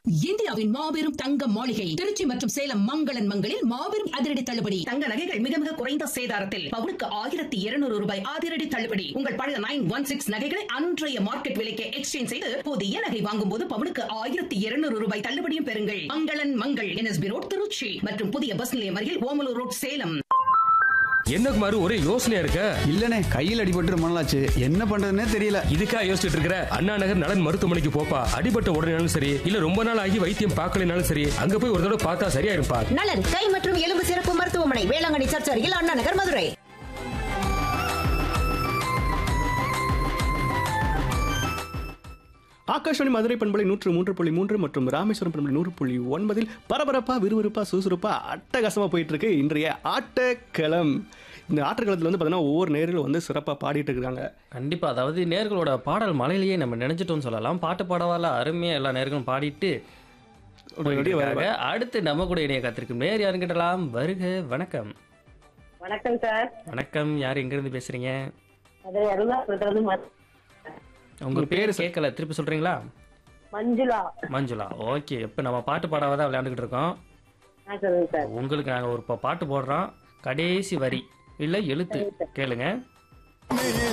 இந்தியாவின் மாபெரும் தங்க மாளிகை திருச்சி மற்றும் சேலம் மங்களன் மங்களில் மாபெரும் அதிரடி தள்ளுபடி தங்க நகைகள் மிக மிக குறைந்த சேதாரத்தில் பவுனுக்கு ஆயிரத்தி இருநூறு ரூபாய் அதிரடி தள்ளுபடி உங்கள் பழைய நைன் ஒன் சிக்ஸ் நகைகளை அன்றைய மார்க்கெட் விலைக்கு எக்ஸ்சேஞ்ச் செய்து புதிய நகை வாங்கும் போது பவுனுக்கு ஆயிரத்தி இருநூறு ரூபாய் தள்ளுபடியும் பெறுங்கள் மங்களன் மங்கள் என்எஸ்பி ரோட் திருச்சி மற்றும் புதிய பஸ் நிலையம் அருகில் ஓமலூர் ரோட் சேலம் என்ன குமார் ஒரே யோசனையா இருக்க இல்லனே கையில் அடிபட்டு ரொம்ப நாளாச்சு என்ன பண்றதுன்னே தெரியல இதுக்கா யோசிச்சுட்டு இருக்கிற அண்ணா நகர் நலன் மருத்துவமனைக்கு போப்பா அடிபட்ட உடனேனாலும் சரி இல்ல ரொம்ப நாள் ஆகி வைத்தியம் பார்க்கலைனாலும் சரி அங்க போய் ஒரு தடவை பார்த்தா சரியா இருப்பா நலன் கை மற்றும் எலும்பு சிறப்பு மருத்துவமனை வேளாங்கண்ணி சர்ச் அருகில் அண்ணா நகர் மதுரை ஆகாஷவாணி மதுரை பண்பலை நூற்று மூன்று புள்ளி மூன்று மற்றும் ராமேஸ்வரம் பண்பலை நூறு புள்ளி ஒன்பதில் பரபரப்பா விறுவிறுப்பா சுறுசுறுப்பா அட்டகாசமா போயிட்டு இருக்கு இன்றைய ஆட்டக்களம் இந்த ஆட்டக்களத்தில் வந்து பார்த்தீங்கன்னா ஒவ்வொரு நேரில் வந்து சிறப்பாக பாடிட்டு இருக்காங்க கண்டிப்பா அதாவது நேர்களோட பாடல் மலையிலேயே நம்ம நினைச்சிட்டோம்னு சொல்லலாம் பாட்டு பாடவால அருமையா எல்லா நேர்களும் பாடிட்டு உடனடியே வர- போயிருக்காங்க. அடுத்து நம்ம கூட இணைய காத்திருக்கும் நேர் யாருன்னு கேட்டலாம் வருக வணக்கம் வணக்கம் சார் வணக்கம் யார் எங்க இருந்து பேசுறீங்க அது அருணாபுரத்துல உங்க பேர் கேட்கல திருப்பி சொல்றீங்களா மஞ்சுளா மஞ்சுளா ஓகே இப்போ நம்ம பாட்டு பாடாவதான் விளையாண்டுக்கிட்டு இருக்கோம் ஆ சொல்லுங்க சார் உங்களுக்கு நாங்க ஒரு ப- பாட்டு போடுறோம் கடைசி வரி இல்ல எழுத்து கேளுங்க